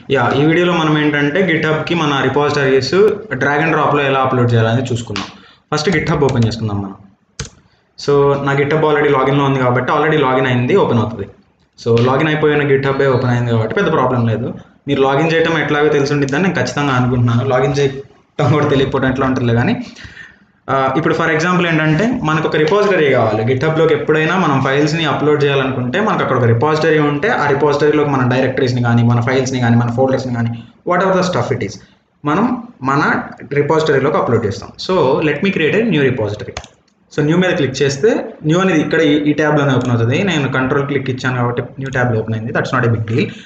yeah ఈ వీడియోలో మనం ఏంటంటే గిట్హబ్కి మన రిపాజిటరీస్ డ్రాగ్ అండ్ డ్రాప్లో ఎలా అప్లోడ్ చేయాలని చూసుకుందాం ఫస్ట్ గిట్హబ్ ఓపెన్ చేసుకుందాం మనం సో నా గిట్హబ్ ఆల్రెడీ లాగిన్లో ఉంది కాబట్టి ఆల్రెడీ లాగిన్ అయింది ఓపెన్ అవుతుంది సో లాగిన్ అయిపోయిన గిట్హబ్బే ఓపెన్ అయింది కాబట్టి పెద్ద ప్రాబ్లం లేదు మీరు లాగిన్ చేయడం ఎట్లాగో తెలిసి ఉండిద్దని నేను ఖచ్చితంగా అనుకుంటున్నాను లాగిన్ చేయటం కూడా తెలియకపోవడం ఎట్లా ఉంటుందిలే కానీ ఆ, ఇప్పుడు ఫర్ ఎగ్జాంపుల్ ఏంటంటే మనకు ఒక రిపాజిటరీ కావాలి గిట్హబ్లోకి ఎప్పుడైనా మనం ఫైల్స్ని అప్లోడ్ చేయాలనుకుంటే మనకు అక్కడ ఒక రిపాజిటరీ ఉంటే ఆ రిపాజిటరీలోకి మన డైరెక్టరీస్ని కానీ మన ఫైల్స్ని కానీ మన ఫోల్డర్స్ని కానీ whatever the stuff it is మనం మన రిపాజిటరీలోకి అప్లోడ్ చేస్తాం so let me create a new repository so new మీద క్లిక్ చేస్తే న్యూ అనేది ఇక్కడ ఈ- ఈ ట్యాబ్లోనే ఓపెన్ అవుతుంది నేను కంట్రోల్ క్లిక్ ఇచ్చాను కాబట్టి న్యూ ట్యాబ్లో ఓపెన్ అయింది that's not a big deal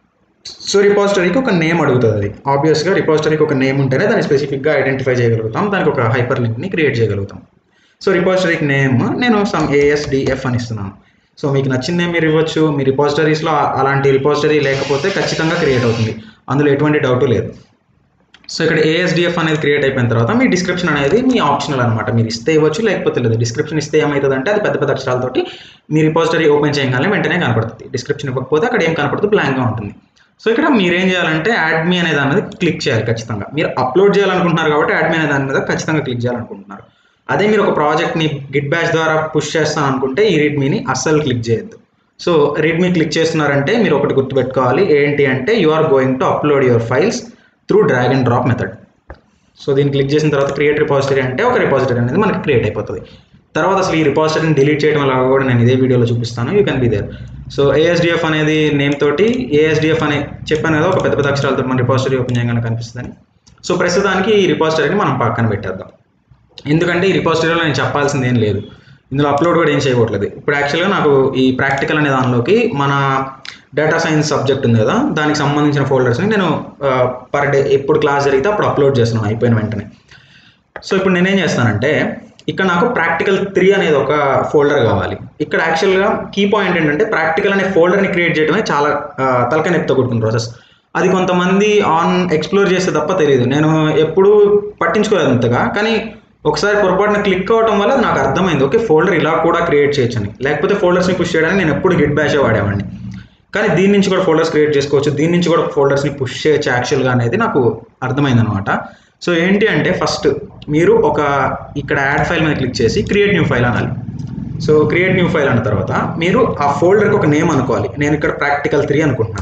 so రిపాజిటరీకి ఒక నేమ్ అడుగుతుంది అది ఆబ్వియస్గా రిపాజిటరీకి ఒక నేమ్ ఉంటేనే దాన్ని స్పెసిఫిక్గా ఐడెంటిఫై చేయగలుగుతాం దానికి ఒక హైపర్ లింక్ని క్రియేట్ చేయగలుగుతాం సో రిపాజిటరీకి నేమ్ నేను సమ్ ఏఎస్డిఎఫ్ అని ఇస్తున్నాను సో మీకు నచ్చిన నేమ్ మీరు ఇవ్వచ్చు మీ రిపాజిటరీస్లో అలాంటి రిపాజిటరీ లేకపోతే ఖచ్చితంగా క్రియేట్ అవుతుంది అందులో ఎటువంటి డౌట్ లేదు సో ఇక్కడ ఏఎస్డిఎఫ్ అనేది క్రియేట్ అయిపోయిన తర్వాత మీ డిస్క్రిప్షన్ అనేది మీ ఆప్షనల్ అనమాట మీరు ఇస్తే ఇవ్వచ్చు లేకపోతే లేదు డిస్క్రిప్షన్ ఇస్తే ఏమవుతుంది అంటే అది పెద్ద పెద్ద అక్షరాలతోటి మీ రిపాజిటరీ ఓపెన్ చేయగానే వెంటనే కనపడుతుంది డిస్క్రిప్షన్ ఇవ్వకపోతే అక్కడ ఏం కనపడుతుంది బ్లాంక్గా ఉంటుంది సో ఇక్కడ మీరు ఏం చేయాలంటే యాడ్మీ అనే దాని మీద క్లిక్ చేయాలి ఖచ్చితంగా మీరు అప్లోడ్ చేయాలనుకుంటున్నారు కాబట్టి యాడ్మీ అనే దాని మీద ఖచ్చితంగా క్లిక్ చేయాలనుకుంటున్నారు అదే మీరు ఒక ప్రాజెక్ట్ని గిట్ బ్యాచ్ ద్వారా పుష్ చేస్తాను అనుకుంటే ఈ రీడ్మీని అస్సలు క్లిక్ చేయొద్దు సో రీడ్మీ క్లిక్ చేస్తున్నారంటే మీరు ఒకటి గుర్తుపెట్టుకోవాలి ఏంటి అంటే you are going to upload your files through drag and drop method so దీన్ని క్లిక్ చేసిన తర్వాత క్రియేట్ రిపాజిటరీ అంటే ఒక రిపాజిటరీ అనేది మనకి క్రియేట్ అయిపోతుంది తర్వాత అసలు ఈ రిపాజిటరీని డిలీట్ చేయడం అలా కూడా నేను ఇదే వీడియోలో చూపిస్తాను you can be there so ASDF అనేది నేమ్ తోటి ఏఎస్డిఎఫ్ అనే చెప్పాను కదా ఒక పెద్ద పెద్ద అక్షరాలతో మన రిపాజిటరీ ఓపెన్ చేయగానే కనిపిస్తుందని సో ప్రస్తుతానికి ఈ రిపాజిటరీని మనం పక్కన పెట్టేద్దాం ఎందుకంటే ఈ రిపాజిటరీలో నేను చెప్పాల్సింది ఏం లేదు ఇందులో అప్లోడ్ కూడా ఏం చేయకూడదు ఇప్పుడు యాక్చువల్గా నాకు ఈ ప్రాక్టికల్ అనే దానిలోకి మన డేటా సైన్స్ సబ్జెక్ట్ ఉంది కదా దానికి సంబంధించిన ఫోల్డర్స్ని నేను పర్ డే ఎప్పుడు క్లాస్ జరిగితే అప్పుడు అప్లోడ్ చేస్తున్నాను అయిపోయిన వెంటనే సో ఇప్పుడు నేనేం చేస్తానంటే ఇక్కడ నాకు ప్రాక్టికల్ త్రీ అనేది ఒక ఫోల్డర్ కావాలి ఇక్కడ యాక్చువల్గా కీ పాయింట్ ఏంటంటే ప్రాక్టికల్ అనే ఫోల్డర్ని క్రియేట్ చేయడమే చాలా ఆ, తలకాయ నొప్పితో కూడుకున్న ప్రాసెస్ అది కొంతమంది ఆన్ ఎక్స్ప్లోర్ చేస్తే తప్ప తెలియదు నేను ఎప్పుడూ పట్టించుకోలేదు అంతగా కానీ ఒకసారి పొరపాటున క్లిక్ అవ్వడం వల్ల నాకు అర్థమైంది ఓకే ఫోల్డర్ ఇలా కూడా క్రియేట్ చేయొచ్చని లేకపోతే ఫోల్డర్స్ని పుష్ చేయడానికి నేను ఎప్పుడు గిట్ బ్యాషే వాడేవాడిని కానీ దీని నుంచి కూడా ఫోల్డర్స్ క్రియేట్ చేసుకోవచ్చు దీని నుంచి కూడా ఫోల్డర్స్ని పుష్ చేయొచ్చు యాక్చువల్గా అనేది నాకు అర్థమైంది అనమాట సో ఏంటి అంటే ఫస్ట్ మీరు ఒక ఇక్కడ యాడ్ ఫైల్ మీద క్లిక్ చేసి క్రియేట్ న్యూ ఫైల్ అనాలి సో క్రియేట్ న్యూ ఫైల్ అన్న తర్వాత మీరు ఆ ఫోల్డర్కి ఒక నేమ్ అనుకోవాలి నేను ఇక్కడ ప్రాక్టికల్ త్రీ అనుకుంటున్నాను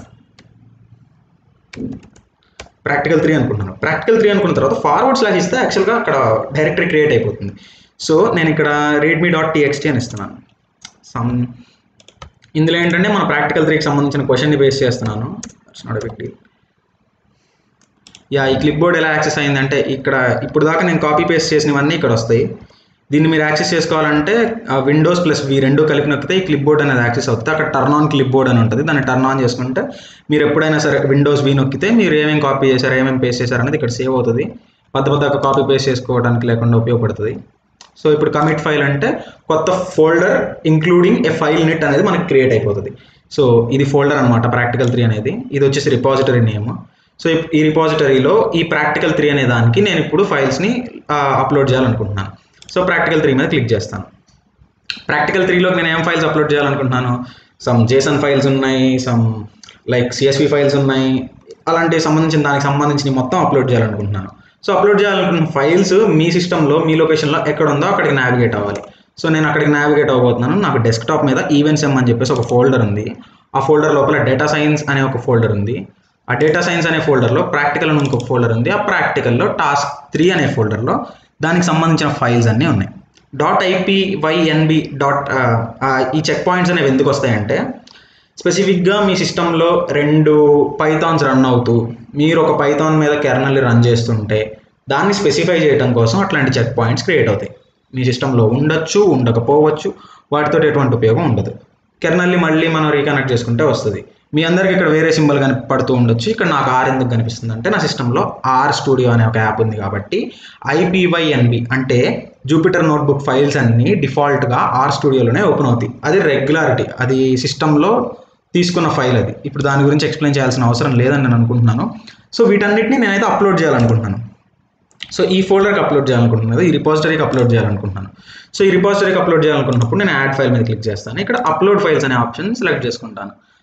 ప్రాక్టికల్ త్రీ అనుకుంటున్నాను ప్రాక్టికల్ త్రీ అనుకున్న తర్వాత ఫార్వర్డ్ స్లాష్ ఇస్తే యాక్చువల్గా అక్కడ డైరెక్టరీ క్రియేట్ అయిపోతుంది సో నేను ఇక్కడ రీడ్మీ డాట్ టీఎక్స్టీ అని ఇస్తున్నాను సమ్ ఇందులో ఏంటంటే మన ప్రాక్టికల్ త్రీకి సంబంధించిన క్వశ్చన్ని బేస్ చేస్తున్నాను నాట్ బిగ్ డీల్ యా ఈ క్లిప్ బోర్డ్ ఎలా యాక్సెస్ అయిందంటే ఇక్కడ ఇప్పుడు దాకా నేను కాపీ పేస్ట్ చేసినవన్నీ ఇక్కడ వస్తాయి దీన్ని మీరు యాక్సెస్ చేసుకోవాలంటే విండోస్ ప్లస్ వి రెండు కలిపి నొక్కితే ఈ క్లిప్ బోర్డ్ అనేది యాక్సెస్ అవుతుంది అక్కడ టర్న్ ఆన్ క్లిప్ బోర్డ్ అని ఉంటుంది దాన్ని టర్న్ ఆన్ చేసుకుంటే మీరు ఎప్పుడైనా సరే విండోస్ వి నొక్కితే మీరు ఏమేమి కాపీ చేశారు ఏమేమి పేస్ట్ చేశారు అనేది ఇక్కడ సేవ్ అవుతుంది పెద్ద పెద్ద కాపీ పేస్ట్ చేసుకోవడానికి లేకుండా ఉపయోగపడుతుంది సో ఇప్పుడు కమిట్ ఫైల్ అంటే కొత్త ఫోల్డర్ ఇంక్లూడింగ్ ఏ ఫైల్ నెట్ అనేది మనకి క్రియేట్ అయిపోతుంది సో ఇది ఫోల్డర్ అనమాట ప్రాక్టికల్ త్రీ అనేది ఇది వచ్చేసి రిపాజిటరీ నేమ్ సో ఈ- ఈ రిపాజిటరీలో ఈ ప్రాక్టికల్ త్రీ అనే దానికి నేను ఇప్పుడు ఫైల్స్ని అప్లోడ్ చేయాలనుకుంటున్నాను సో ప్రాక్టికల్ త్రీ మీద క్లిక్ చేస్తాను ప్రాక్టికల్ త్రీలో నేను ఏం ఫైల్స్ అప్లోడ్ చేయాలనుకుంటున్నాను సమ్ జేసన్ ఫైల్స్ ఉన్నాయి సమ్ లైక్ సిఎస్వి ఫైల్స్ ఉన్నాయి అలాంటి సంబంధించిన దానికి సంబంధించిన మొత్తం అప్లోడ్ చేయాలనుకుంటున్నాను సో అప్లోడ్ చేయాలనుకున్న ఫైల్స్ మీ సిస్టంలో మీ లొకేషన్లో ఎక్కడ ఉందో అక్కడికి నావిగేట్ అవ్వాలి సో నేను అక్కడికి నావిగేట్ అవ్వబోతున్నాను నాకు డెస్క్టాప్ మీద ఈవెంట్స్ ఎమ్ అని చెప్పేసి ఒక ఫోల్డర్ ఉంది ఆ ఫోల్డర్ లోపల డేటా సైన్స్ అనే ఒక ఫోల్డర్ ఉంది ఆ డేటా సైన్స్ అనే ఫోల్డర్లో ప్రాక్టికల్ అని ఇంకొక ఫోల్డర్ ఉంది ఆ ప్రాక్టికల్లో టాస్క్ త్రీ అనే ఫోల్డర్లో దానికి సంబంధించిన ఫైల్స్ అన్నీ ఉన్నాయి డాట్ ఐపీ వైఎన్బి డాట్ ఈ చెక్ పాయింట్స్ అనేవి ఎందుకు వస్తాయంటే స్పెసిఫిక్గా మీ సిస్టంలో రెండు పైథాన్స్ రన్ అవుతూ మీరు ఒక పైథాన్ మీద కెర్నల్ని రన్ చేస్తుంటే దాన్ని స్పెసిఫై చేయడం కోసం అట్లాంటి చెక్ పాయింట్స్ క్రియేట్ అవుతాయి మీ సిస్టంలో ఉండొచ్చు ఉండకపోవచ్చు వాటితో ఎటువంటి ఉపయోగం ఉండదు కెర్నల్ని మళ్ళీ మనం రీకనెక్ట్ చేసుకుంటే వస్తుంది మీ అందరికి ఇక్కడ వేరే సింబల్ కనపడుతూ ఉండొచ్చు ఇక్కడ నాకు ఆర్ ఎందుకు కనిపిస్తుంది అంటే నా సిస్టంలో ఆర్ స్టూడియో అనే ఒక యాప్ ఉంది కాబట్టి ఐపీవైఎన్బి అంటే జూపిటర్ నోట్బుక్ ఫైల్స్ అన్నీ డిఫాల్ట్గా ఆర్ స్టూడియోలోనే ఓపెన్ అవుతాయి అది రెగ్యులారిటీ అది సిస్టంలో తీసుకున్న ఫైల్ అది ఇప్పుడు దాని గురించి ఎక్స్ప్లెయిన్ చేయాల్సిన అవసరం లేదని నేను అనుకుంటున్నాను సో వీటన్నిటిని నేనైతే అప్లోడ్ చేయాలనుకుంటున్నాను సో ఈ ఫోల్డర్కి అప్లోడ్ చేయాలనుకుంటున్నాను ఈ రిపాజిటరీకి అప్లోడ్ చేయాలనుకుంటున్నాను సో ఈ రిపాజిటరీకి అప్లోడ్ చేయాలనుకున్నప్పుడు నేను యాడ్ ఫైల్ మీద క్లిక్ చేస్తాను ఇక్కడ అప్లోడ్ ఫైల్స్ అనే ఆప్షన్ సెలెక్ట్ చేసుకుంటాను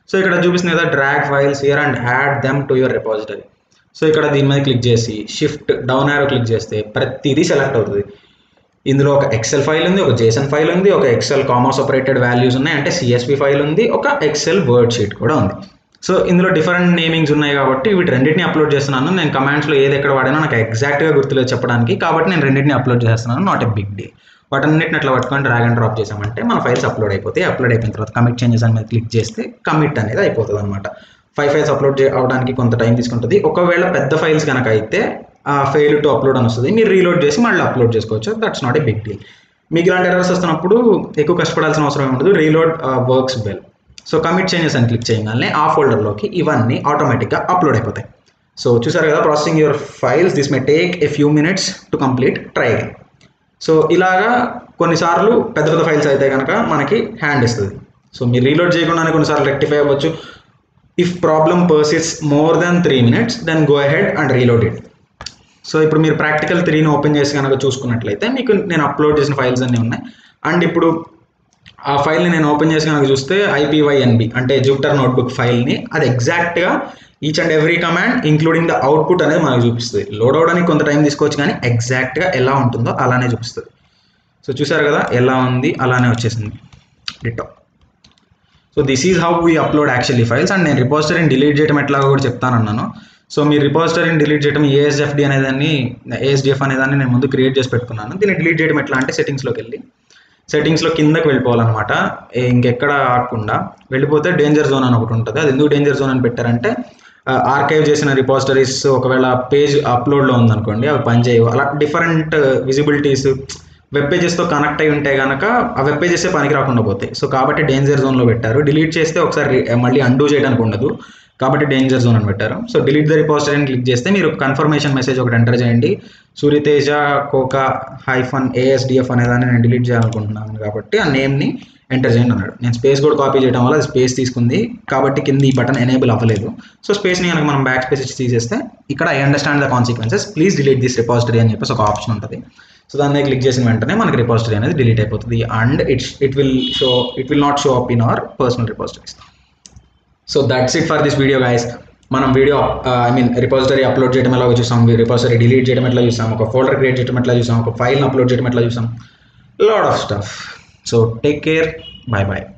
సో ఇక్కడ చూపిస్తుంది కదా drag files here and add them to your repository so ఇక్కడ దీని మీద క్లిక్ చేసి షిఫ్ట్ డౌన్ యారో క్లిక్ చేస్తే ప్రతిదీ సెలెక్ట్ అవుతుంది ఇందులో ఒక ఎక్సెల్ ఫైల్ ఉంది ఒక జేసన్ ఫైల్ ఉంది ఒక ఎక్సెల్ కామర్స్ ఆపరేటెడ్ వాల్యూస్ ఉన్నాయి అంటే సిఎస్పి ఫైల్ ఉంది ఒక ఎక్సెల్ వర్డ్ షీట్ కూడా ఉంది సో ఇందులో డిఫరెంట్ నేమింగ్స్ ఉన్నాయి కాబట్టి వీటి రెండింటిని అప్లోడ్ చేస్తున్నాను నేను కమాండ్స్లో ఏది ఎక్కడ వాడానో నాకు ఎగ్జాక్ట్గా గుర్తులేదు చెప్పడానికి కాబట్టి నేను రెండింటిని అప్లోడ్ చేస్తున్నాను నాట్ ఎ బిగ్ డీల్ వాటన్నిటిని అట్లా పట్టుకొని డ్రాగ్ అండ్ డ్రాప్ చేసామంటే మన ఫైల్స్ అప్లోడ్ అయిపోతాయి అప్లోడ్ అయిపోయిన తర్వాత కమిట్ చేంజెస్ అని మీద క్లిక్ చేస్తే కమిట్ అనేది అయిపోతుంది అనమాట ఫైవ్ ఫైల్స్ అప్లోడ్ అవడానికి కొంత టైం తీసుకుంటుంది ఒకవేళ పెద్ద ఫైల్స్ కనుక అయితే ఫెయిల్ టు అప్లోడ్ అని వస్తుంది మీరు రీలోడ్ చేసి మళ్ళీ అప్లోడ్ చేసుకోవచ్చు that's not a big deal మీకు ఇలాంటి ఎర్రర్స్ వస్తున్నప్పుడు ఎక్కువ కష్టపడాల్సిన అవసరం ఉండదు reload works well so commit changes అని క్లిక్ చేయగానే ఆ ఫోల్డర్లోకి ఇవన్నీ ఆటోమేటిక్గా అప్లోడ్ అయిపోతాయి సో చూసారు కదా processing your files this may take a few minutes to complete try again so ఇలాగా కొన్నిసార్లు పెద్ద పెద్ద ఫైల్స్ అయితే కనుక మనకి హ్యాండ్ ఇస్తుంది సో మీరు రీలోడ్ చేయకుండానే కొన్నిసార్లు రెక్టిఫై అవ్వచ్చు if problem persists more than three minutes then go ahead and reload it so ఇప్పుడు మీరు ప్రాక్టికల్ త్రీని ఓపెన్ చేసి కనుక చూసుకున్నట్లయితే మీకు నేను అప్లోడ్ చేసిన ఫైల్స్ అన్నీ ఉన్నాయి అండ్ ఇప్పుడు ఆ ఫైల్ని నేను ఓపెన్ చేసి కనుక చూస్తే ఐపీవైఎన్బి అంటే జూపిటర్ నోట్బుక్ ఫైల్ని అది ఎగ్జాక్ట్గా each and every command including the output అనేది మనకు చూపిస్తుంది లోడ్ అవడానికి కొంత టైం తీసుకోవచ్చు కానీ ఎగ్జాక్ట్గా ఎలా ఉంటుందో అలానే చూపిస్తుంది సో చూసారు కదా ఎలా ఉంది అలానే వచ్చేసింది ditto so this is how we upload actually files and నేను రిపోజిటరీని డిలీట్ చేయడం ఎట్లాగో కూడా చెప్తానన్నాను సో మీ రిపోజిటరీని డిలీట్ చేయడం ఏఎస్ఎఫ్డి అనేదాన్ని ఏఎస్డిఎఫ్ అనేదాన్ని నేను ముందు క్రియేట్ చేసి పెట్టుకున్నాను దీన్ని డిలీట్ చేయడం ఎట్లా అంటే సెట్టింగ్స్లోకి వెళ్ళి సెట్టింగ్స్లో కిందకి వెళ్ళిపోవాలన్నమాట ఇంకెక్కడ ఆగకుండా వెళ్ళిపోతే డేంజర్ జోన్ అని ఒకటి ఉంటుంది అది ఎందుకు డేంజర్ జోన్ అని పెట్టారంటే ఆర్కైవ్ చేసిన రిపోజిటరీస్ ఒకవేళ పేజ్ అప్లోడ్లో ఉందనుకోండి అవి పనిచేయవు అలా డిఫరెంట్ విజిబిలిటీస్ వెబ్ పేజెస్తో కనెక్ట్ అయి ఉంటే కనుక ఆ వెబ్ పేజెస్ పనికి రాకుండా పోతాయి సో కాబట్టి డేంజర్ జోన్లో పెట్టారు డిలీట్ చేస్తే ఒకసారి మళ్ళీ అండూ చేయడానికి ఉండదు కాబట్టి డేంజర్ జోన్ అని పెట్టారు సో డిలీట్ ద రిపోజిటరీ అని క్లిక్ చేస్తే మీరు కన్ఫర్మేషన్ మెసేజ్ ఒకటి ఎంటర్ చేయండి సూర్యతేజ కోకా హైఫన్ ఏఎస్డిఎఫ్ అనేదాన్ని నేను డిలీట్ చేయాలనుకుంటున్నాను కాబట్టి ఆ నేమ్ని ఎంటర్ చేయండి అన్నాడు నేను స్పేస్ కూడా కాపీ చేయడం వల్ల అది స్పేస్ తీసుకుంది కాబట్టి కింద ఈ బటన్ ఎనేబుల్ అవ్వలేదు సో స్పేస్ని కనుక మనం బ్యాక్ స్పేస్ ఇచ్చి తీసేస్తే ఇక్కడ I understand the consequences please delete this repository అని చెప్పేసి ఒక ఆప్షన్ ఉంటుంది సో దాన్ని క్లిక్ చేసిన వెంటనే మనకి రిపోజిటరీ అనేది డిలీట్ అయిపోతుంది and it's it will show it will not show up in our personal repositories so that's it for this video guys మనం video I mean repository upload చేయడం ఎలా చూసాం రిపోజిటరీ డిలీట్ చేయడం ఎట్లా చూసాం ఒక ఫోల్డర్ క్రియేట్ చేయడం ఎట్లా చూసాం ఒక ఫైల్ని అప్లోడ్ చేయడం ఎట్లా చూసాం lot of stuff so take care bye bye